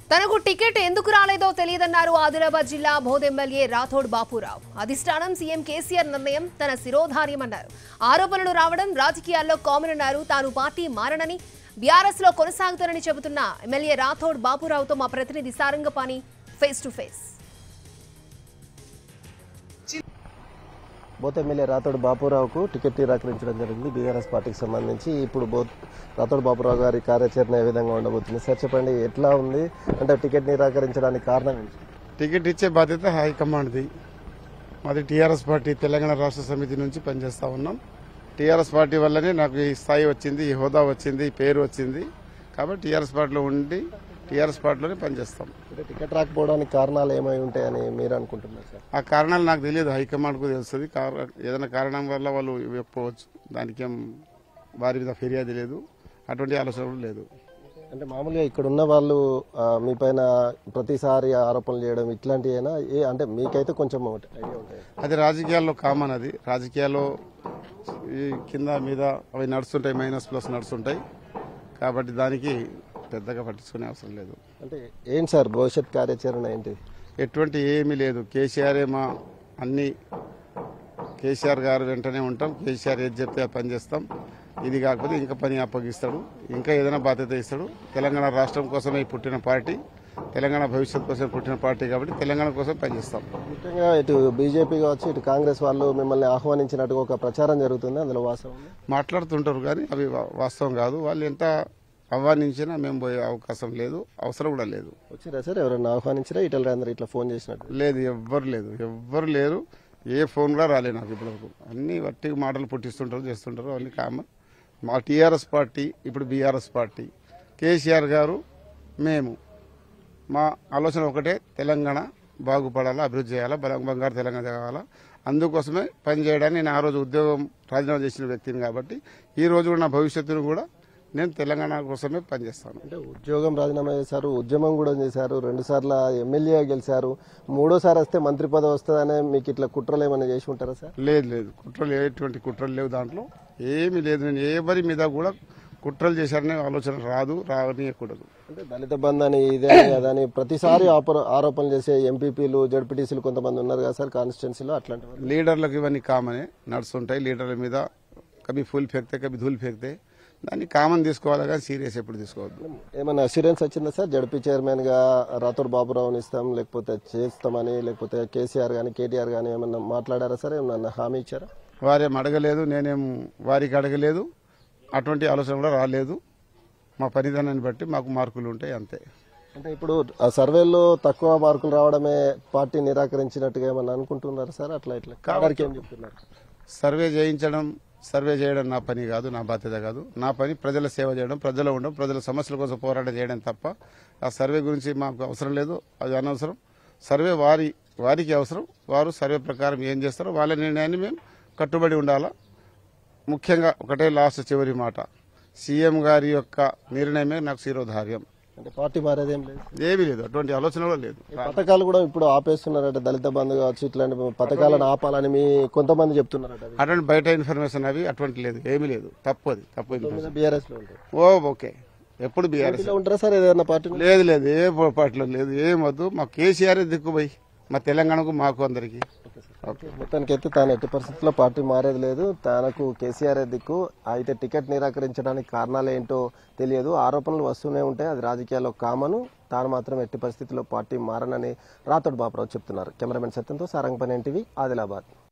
తనకు టికెట్ ఎందుకు రాలేదో తెలియదన్నారు ఆదిలాబాద్ జిల్లా బోధ్ ఎమ్మెల్యే రాథోడ్ బాపురావు అధిష్టానం సీఎం కేసీఆర్ నిర్ణయం తన శిరోధార్యమన్నారు ఆరోపణలు రావడం రాజకీయాల్లో కామన్ అన్నారు తాను పార్టీ మారనని బీఆర్ఎస్ లో కొనసాగుతానని చెబుతున్న ఎమ్మెల్యే రాథోడ్ బాపురావుతో మా ప్రతినిధి Sarangapani face to face Boath MLA Rathod బాపురావుకు టికెట్ నిరాకరించడం జరిగింది బీఆర్ఎస్ పార్టీకి సంబంధించి ఇప్పుడు బోత్ రాతోడు బాపురావు గారి కార్యాచరణ ఏ విధంగా ఉండబోతుంది సార్ చెప్పండి ఎట్లా ఉంది అంటే టికెట్ నిరాకరించడానికి కారణం ఏంటి టికెట్ ఇచ్చే బాధ్యత హైకమాండ్ది మాది టీఆర్ఎస్ పార్టీ తెలంగాణ రాష్ట్ర సమితి నుంచి పనిచేస్తా ఉన్నాం టీఆర్ఎస్ పార్టీ వల్లనే నాకు ఈ స్థాయి వచ్చింది ఈ హోదా వచ్చింది ఈ పేరు వచ్చింది కాబట్టి టీఆర్ఎస్ పార్టీలో ఉండి టీఆర్ఎస్ పార్టీలోనే పనిచేస్తాం అంటే టికెట్ రాకపోవడానికి కారణాలు ఏమై ఉంటాయని మీరు అనుకుంటున్నారు సార్ ఆ కారణాలు నాకు తెలియదు హైకమాండ్కు తెలుస్తుంది కార- ఏదైనా కారణం వల్ల వాళ్ళు ఇవ్వకపోవచ్చు దానికి ఏం వారి మీద ఫిర్యాదు లేదు అటువంటి ఆలోచన కూడా లేదు అంటే మామూలుగా ఇక్కడ ఉన్న వాళ్ళు ఆ, మీ పైన ప్రతిసారి ఆరోపణలు చేయడం ఇట్లాంటివేనా ఏ అంటే మీకైతే కొంచెం ఐడియా ఉంటాయి అది రాజకీయాల్లో కామన్ అది రాజకీయాల్లో ఈ కింద మీద అవి నడుస్తుంటాయి మైనస్ ప్లస్ నడుస్తుంటాయి కాబట్టి దానికి పెద్దగా పట్టించుకునే అవసరం లేదు అంటే ఏంటి సార్ భవిష్యత్ కార్యాచరణ ఏంటి ఎటువంటి ఏమీ లేదు కేసీఆర్ మా అన్ని కేసీఆర్ గారు వెంటనే ఉంటాం కేసీఆర్ ఏది చెప్తే ఆ పని చేస్తాం ఇది కాకపోతే ఇంకా పని అప్పగిస్తాడు ఇంకా ఏదైనా బాధ్యత ఇస్తాడు తెలంగాణ రాష్ట్రం కోసమే పుట్టిన పార్టీ తెలంగాణ భవిష్యత్ కోసం పుట్టిన పార్టీ కాబట్టి తెలంగాణ కోసం పనిచేస్తాం ముఖ్యంగా ఇటు బీజేపీ కావచ్చు ఇటు కాంగ్రెస్ వాళ్ళు మిమ్మల్ని ఆహ్వానించినట్టుగా ఒక ప్రచారం జరుగుతుంది అందులో వాస్తవం ఉందా? మాట్లాడుతుంటారు కానీ అవి వా- వాస్తవం కాదు వాళ్ళు ఎంత ఆహ్వానించినా మేము పోయే అవకాశం లేదు అవసరం కూడా లేదు వచ్చిరా సార్ ఎవరైనా ఆహ్వానించారా ఇటల్ అందరూ ఇట్లా ఫోన్ చేసినట్టు లేదు ఎవ్వరు లేదు ఎవ్వరు లేరు ఏ ఫోన్ కూడా రాలేదు నాకు ఇప్పటివరకు అన్ని వట్టి మాటలు పుట్టిస్తుంటారు చేస్తుంటారు అన్ని కామన్ మా టీఆర్ఎస్ పార్టీ ఇప్పుడు బీఆర్ఎస్ పార్టీ కేసీఆర్ గారు మేము మా ఆలోచన ఒకటే తెలంగాణ బాగుపడాలా అభివృద్ధి చేయాలా బలం బంగారు తెలంగాణ కావాలా అందుకోసమే పనిచేయడానికి నేను ఆ రోజు ఉద్యోగం రాజీనామా చేసిన వ్యక్తిని కాబట్టి ఈ రోజు కూడా నా భవిష్యత్తును కూడా నేను తెలంగాణ కోసమే పనిచేస్తాను అంటే ఉద్యోగం రాజీనామా చేశారు ఉద్యమం కూడా చేశారు రెండు సార్లు ఎమ్మెల్యే గెలిచారు మూడోసారి వస్తే మంత్రి పదవి వస్తుందనే మీకు ఇట్లా కుట్రలు ఏమైనా చేసి ఉంటారా సార్ లేదు లేదు కుట్రలు ఎటువంటి కుట్రలు లేవు దాంట్లో ఏమీ లేదు నేను ఎవరి మీద కూడా కుట్రలు చేశారనే ఆలోచన రాదు రానియకూడదు అంటే దళిత బంధు అని ఇదే అని అదని ప్రతిసారి ఆపర- ఆరోపణలు చేసే ఎంపీపీలు జడ్పీటీసీలు కొంతమంది ఉన్నారు కదా సార్ కాన్స్టిట్యున్సీలో అట్లాంటి వాళ్ళు. లీడర్లకు ఇవన్నీ కామనే నడుస్తుంటాయి లీడర్ల మీద కవి ఫుల్ ఫెక్తే కవి ధూల్ ఫెక్తే దాన్ని కామన్ తీసుకోవాలి కానీ సీరియస్ ఎప్పుడు తీసుకోవద్దు ఏమైనా అసూరెన్స్ వచ్చిందా సార్ జడ్పీ చైర్మన్ గా రాథోడ్ బాబురావుని ఇస్తాం లేకపోతే చేస్తామని లేకపోతే కేసీఆర్ గానీ కేటీఆర్ గానీ ఏమన్నా మాట్లాడారా సార్ ఏమన్నా హామీ ఇచ్చారా వారేం అడగలేదు నేనేం వారికి అడగలేదు అటువంటి ఆలోచన కూడా రాలేదు మా పనిదానాన్ని బట్టి మాకు మార్కులు ఉంటాయి అంతే అంటే ఇప్పుడు ఆ సర్వేలో తక్కువ మార్కులు రావడమే పార్టీ నిరాకరించినట్టుగా ఏమన్నా అనుకుంటున్నారు సార్ అట్లా ఇట్లా కాదరికి ఏం చెప్తున్నారు సర్వే చేయించడం సర్వే చేయడం నా పని కాదు నా బాధ్యత కాదు నా పని ప్రజల సేవ చేయడం ప్రజలు ఉండడం ప్రజల సమస్యల కోసం పోరాటం చేయడం తప్ప ఆ సర్వే గురించి మాకు అవసరం లేదు అది అనవసరం సర్వే వారి వారికి అవసరం వారు సర్వే ప్రకారం ఏం చేస్తారో వాళ్ళ నిర్ణయాన్ని మేము కట్టుబడి ఉండాలా ముఖ్యంగా ఒకటే లాస్ట్ చివరి మాట సీఎం గారి యొక్క నిర్ణయమే నాకు శిరోధార్యం అంటే పార్టీ మారేదేం లేదు ఏమీ లేదు అటువంటి ఆలోచన కూడా లేదు ఈ పథకాలు కూడా ఇప్పుడు ఆపేస్తున్నారట దళిత బంధు కావచ్చు ఇట్లాంటి పథకాలను ఆపాలని మీ కొంతమంది చెప్తున్నారట అవి. అటువంటి బయట ఇన్ఫర్మేషన్ అవి అటువంటి లేదు ఏమీ లేదు తప్పు అది తప్పు ఇన్ఫర్మేషన్ బీఆర్ఎస్ లో ఉంటాయి ఓ ఓకే ఎప్పుడు బీఆర్ఎస్ ఇలా ఉంటారా సార్ ఏదైనా పార్టీ లేదు లేదు ఏ పొరపాట్లు లేదు ఏం వద్దు మా కేసీఆర్ దిక్కుపోయి మా తెలంగాణకు మాకు అందరికి మొత్తానికి అయితే తాను ఎట్టి పరిస్థితుల్లో పార్టీ మారేది లేదు తనకు కేసీఆర్ దిక్కు అయితే టికెట్ నిరాకరించడానికి కారణాలు ఏంటో తెలియదు ఆరోపణలు వస్తూనే ఉంటాయి అది రాజకీయాల్లో కామను తాను మాత్రం ఎట్టి పరిస్థితుల్లో పార్టీ మారనని రాతోడు బాబురావు చెప్తున్నారు కెమెరామెన్ సత్యంతో సారంగపని ఎన్టీవీ ఆదిలాబాద్